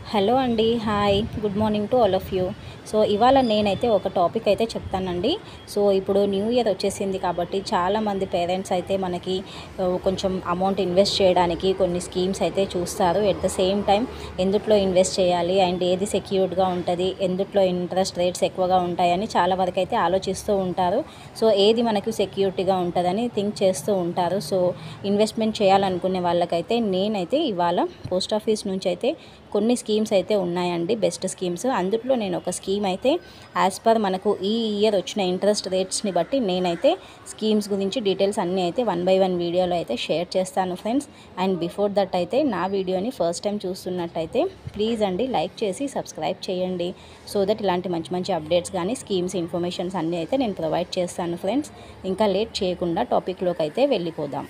hello అండి hi good morning to all of you so ఇవాళ నేనైతే ఒక టాపిక్ అయితే చెప్తానండి సో ఇప్పుడు న్యూ ఇయర్ వచ్చేసింది కాబట్టి చాలామంది పేరెంట్స్ అయితే మనకి ఆ, కొంచెం అమౌంట్ ఇన్వెస్ట్ చేయడానికి కొన్ని స్కీమ్స్ అయితే చూస్తారు ఎట్ ద సేమ్ టైం ఎందుట్లో ఇన్వెస్ట్ చేయాలి అండ్ ఏది సెక్యూర్డ్గా ఉంటుంది ఎందుట్లో ఇంట్రెస్ట్ రేట్స్ ఎక్కువగా ఉంటాయని చాలా వరకు అయితే ఆలోచిస్తూ ఉంటారు సో ఏది మనకు సెక్యూరిటీగా ఉంటుందని థింక్ చేస్తూ ఉంటారు సో ఇన్వెస్ట్మెంట్ చేయాలనుకునే వాళ్ళకైతే నేనైతే ఇవాళ పోస్ట్ ఆఫీస్ నుంచి అయితే కొన్ని స్కీమ్స్ అయితే ఉన్నాయండి బెస్ట్ స్కీమ్స్ అందులో నేను ఒక స్కీమ్ అయితే యాజ్ పర్ మనకు ఈ ఇయర్ వచ్చిన ఇంట్రెస్ట్ రేట్స్ని బట్టి నేనైతే స్కీమ్స్ గురించి డీటెయిల్స్ అన్నీ అయితే వన్ బై వన్ వీడియోలో అయితే షేర్ చేస్తాను ఫ్రెండ్స్ అండ్ బిఫోర్ దట్ అయితే నా వీడియోని ఫస్ట్ టైం చూస్తున్నట్టయితే ప్లీజ్ అండి లైక్ చేసి సబ్స్క్రైబ్ చేయండి సో దట్ ఇలాంటి మంచి మంచి అప్డేట్స్ కానీ స్కీమ్స్ ఇన్ఫర్మేషన్స్ అన్నీ అయితే నేను ప్రొవైడ్ చేస్తాను ఫ్రెండ్స్ ఇంకా లేట్ చేయకుండా టాపిక్లోకి అయితే వెళ్ళిపోదాం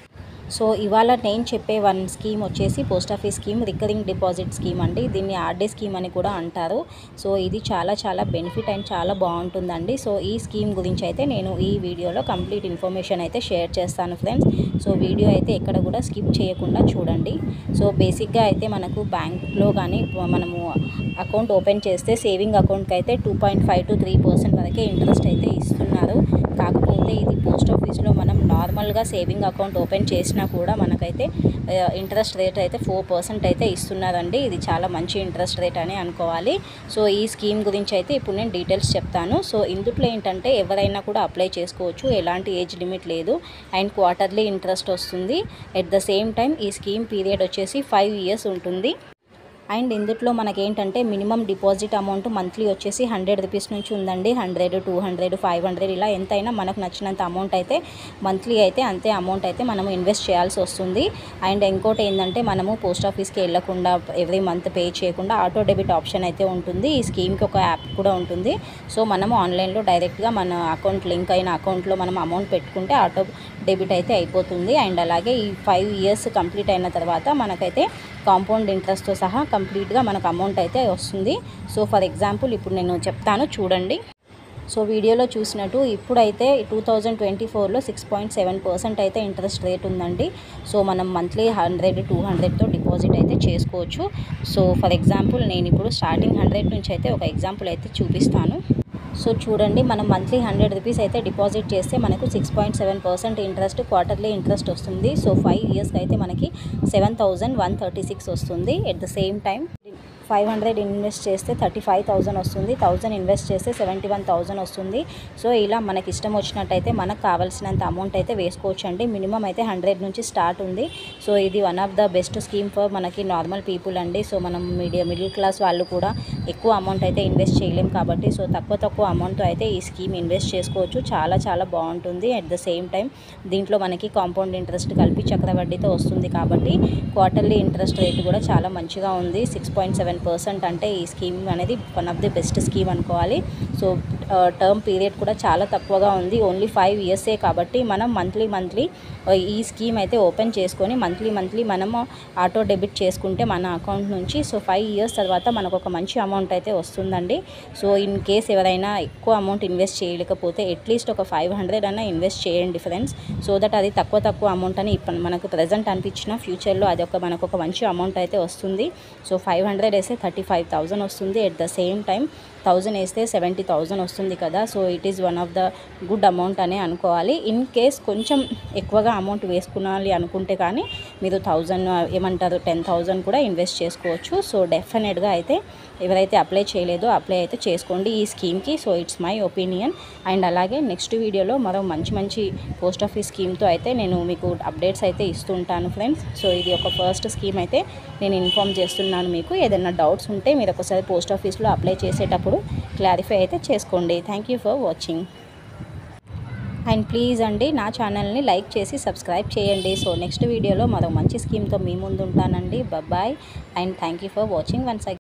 సో ఇవాళ నేను చెప్పే వన్ స్కీమ్ వచ్చేసి post office scheme recurring deposit scheme అండి దీన్ని ఆర్డే స్కీమ్ అని కూడా అంటారు సో ఇది చాలా చాలా బెనిఫిట్ అండ్ చాలా బాగుంటుందండి సో ఈ స్కీమ్ గురించి అయితే నేను ఈ వీడియోలో కంప్లీట్ ఇన్ఫర్మేషన్ అయితే షేర్ చేస్తాను ఫ్రెండ్స్ సో వీడియో అయితే ఎక్కడ కూడా స్కిప్ చేయకుండా చూడండి సో బేసిక్గా అయితే మనకు బ్యాంక్లో కానీ మనము అకౌంట్ ఓపెన్ చేస్తే సేవింగ్ అకౌంట్కి అయితే two point five to three percent వరకే ఇంట్రెస్ట్ అయితే ఇస్తున్నారు కాకపోతే ఇది పోస్ట్ ఆఫీస్లో మనం నార్మల్గా సేవింగ్ అకౌంట్ ఓపెన్ చేసినా కూడా మనకైతే ఇంట్రెస్ట్ రేట్ అయితే ఫోర్ పర్సెంట్ అయితే ఇస్తున్నారండి ఇది చాలా మంచి ఇంట్రెస్ట్ రేట్ అని అనుకోవాలి సో ఈ స్కీమ్ గురించి అయితే ఇప్పుడు నేను డీటెయిల్స్ చెప్తాను సో ఇందులో ఏంటంటే ఎవరైనా కూడా అప్లై చేసుకోవచ్చు ఎలాంటి ఏజ్ లిమిట్ లేదు అండ్ క్వార్టర్లీ ఇంట్రెస్ట్ వస్తుంది ఎట్ ద సేమ్ టైం ఈ స్కీమ్ పీరియడ్ వచ్చేసి ఫైవ్ ఇయర్స్ ఉంటుంది అండ్ ఇందులో మనకేంటంటే మినిమం డిపాజిట్ అమౌంట్ మంత్లీ వచ్చేసి హండ్రెడ్ రూపీస్ నుంచి ఉందండి hundred two hundred five hundred ఇలా ఎంతైనా మనకు నచ్చినంత అమౌంట్ అయితే మంత్లీ అయితే అంతే అమౌంట్ అయితే మనము ఇన్వెస్ట్ చేయాల్సి వస్తుంది అండ్ ఇంకోటి ఏంటంటే మనము పోస్ట్ ఆఫీస్కి వెళ్ళకుండా ఎవ్రీ మంత్ పే చేయకుండా ఆటో డెబిట్ ఆప్షన్ అయితే ఉంటుంది ఈ స్కీమ్కి ఒక యాప్ కూడా ఉంటుంది సో మనము ఆన్లైన్లో డైరెక్ట్గా మన అకౌంట్ లింక్ అయిన అకౌంట్లో మనం అమౌంట్ పెట్టుకుంటే ఆటో డెబిట్ అయితే అయిపోతుంది అండ్ అలాగే ఈ ఫైవ్ ఇయర్స్ కంప్లీట్ అయిన తర్వాత మనకైతే కాంపౌండ్ ఇంట్రెస్ట్తో సహా కంప్లీట్గా మనకు అమౌంట్ అయితే వస్తుంది సో ఫర్ ఎగ్జాంపుల్ ఇప్పుడు నేను చెప్తాను చూడండి సో వీడియోలో చూసినట్టు ఇప్పుడైతే టూ థౌజండ్ ట్వంటీ ఫోర్లో సిక్స్ పాయింట్ సెవెన్ పర్సెంట్ అయితే ఇంట్రెస్ట్ రేట్ ఉందండి సో మనం మంత్లీ హండ్రెడ్ టూ హండ్రెడ్తో డిపాజిట్ అయితే చేసుకోవచ్చు సో ఫర్ ఎగ్జాంపుల్ నేను ఇప్పుడు స్టార్టింగ్ హండ్రెడ్ నుంచి అయితే ఒక ఎగ్జాంపుల్ అయితే చూపిస్తాను సో చూడండి మనం మంత్లీ హండ్రెడ్ రూపీస్ అయితే డిపాజిట్ చేస్తే మనకు six point seven percent interest quarterly interest వస్తుంది సో ఫైవ్ ఇయర్స్కి అయితే మనకి seven thousand one thirty six వస్తుంది at the same time five hundred invest చేస్తే థర్టీ ఫైవ్ థౌజండ్ వస్తుంది థౌజండ్ ఇన్వెస్ట్ చేస్తే సెవెంటీ వన్ థౌజండ్ వస్తుంది సో ఇలా మనకి ఇష్టం వచ్చినట్టయితే మనకు కావాల్సినంత అమౌంట్ అయితే వేసుకోవచ్చు అండి మినిమం అయితే హండ్రెడ్ నుంచి స్టార్ట్ ఉంది సో ఇది one of the best scheme for మనకి నార్మల్ పీపుల్ అండి సో మనం మీడియం మిడిల్ క్లాస్ వాళ్ళు కూడా ఎక్కువ అమౌంట్ అయితే ఇన్వెస్ట్ చేయలేం కాబట్టి సో తక్కువ తక్కువ అమౌంట్ అయితే ఈ స్కీమ్ ఇన్వెస్ట్ చేసుకోవచ్చు చాలా చాలా బాగుంటుంది అట్ ద సేమ్ టైం దీంట్లో మనకి కాంపౌండ్ ఇంట్రెస్ట్ కలిపి చక్రవడ్డీతో వస్తుంది కాబట్టి క్వార్టర్లీ ఇంట్రెస్ట్ రేట్ కూడా చాలా మంచిగా ఉంది సిక్స్ పాయింట్ సెవెన్ పర్సెంట్ అంటే ఈ స్కీమ్ అనేది one of the best scheme అనుకోవాలి సో టర్మ్ పీరియడ్ కూడా చాలా తక్కువగా ఉంది ఓన్లీ ఫైవ్ ఇయర్సే కాబట్టి మనం మంత్లీ మంత్లీ ఈ స్కీమ్ అయితే ఓపెన్ చేసుకొని మంత్లీ మంత్లీ మనము ఆటో డెబిట్ చేసుకుంటే మన అకౌంట్ నుంచి సో ఫైవ్ ఇయర్స్ తర్వాత మనకు ఒక మంచి అమౌంట్ అయితే వస్తుందండి సో ఇన్ కేస్ ఎవరైనా ఎక్కువ అమౌంట్ ఇన్వెస్ట్ చేయలేకపోతే అట్లీస్ట్ ఒక ఫైవ్ హండ్రెడ్ అన్న ఇన్వెస్ట్ చేయండి ఫ్రెండ్స్ సో దట్ అది తక్కువ తక్కువ అమౌంట్ అని ఇప్పుడు మనకు ప్రజెంట్ అనిపించిన ఫ్యూచర్లో అది ఒక మనకు ఒక మంచి అమౌంట్ అయితే వస్తుంది సో ఫైవ్ హండ్రెడ్ వేస్తే థర్టీ ఫైవ్ థౌజండ్ వస్తుంది at the same time thousand వేస్తే సెవెంటీ థౌజండ్ వస్తుంది కదా so it is one of the good amount అనే అనుకోవాలి ఇన్ కేస్ కొంచెం ఎక్కువగా అమౌంట్ వేసుకునాలి అనుకుంటే కానీ మీరు థౌజండ్ ఏమంటారు టెన్ థౌజండ్ కూడా ఇన్వెస్ట్ చేసుకోవచ్చు సో డెఫినెట్గా అయితే ఎవరైతే అప్లై చేయలేదో అప్లై అయితే చేసుకోండి ఈ స్కీమ్కి so it's my opinion and అలాగే నెక్స్ట్ వీడియోలో మరో మంచి మంచి పోస్ట్ ఆఫీస్ స్కీమ్తో అయితే నేను మీకు అప్డేట్స్ అయితే ఇస్తుంటాను ఫ్రెండ్స్ సో ఇది ఒక ఫస్ట్ స్కీమ్ అయితే నేను ఇన్ఫామ్ చేస్తున్నాను మీకు ఏదైనా డౌట్స్ ఉంటే మీరు ఒకసారి పోస్ట్ ఆఫీస్లో అప్లై చేసేటప్పుడు క్లారిఫై అయితే చేసుకోండి thank you for watching and please అండి నా ఛానల్ని లైక్ చేసి సబ్స్క్రైబ్ చేయండి సో నెక్స్ట్ వీడియోలో మరో మంచి స్కీమ్తో మీ ముందు ఉంటానండి bye and thank you for watching once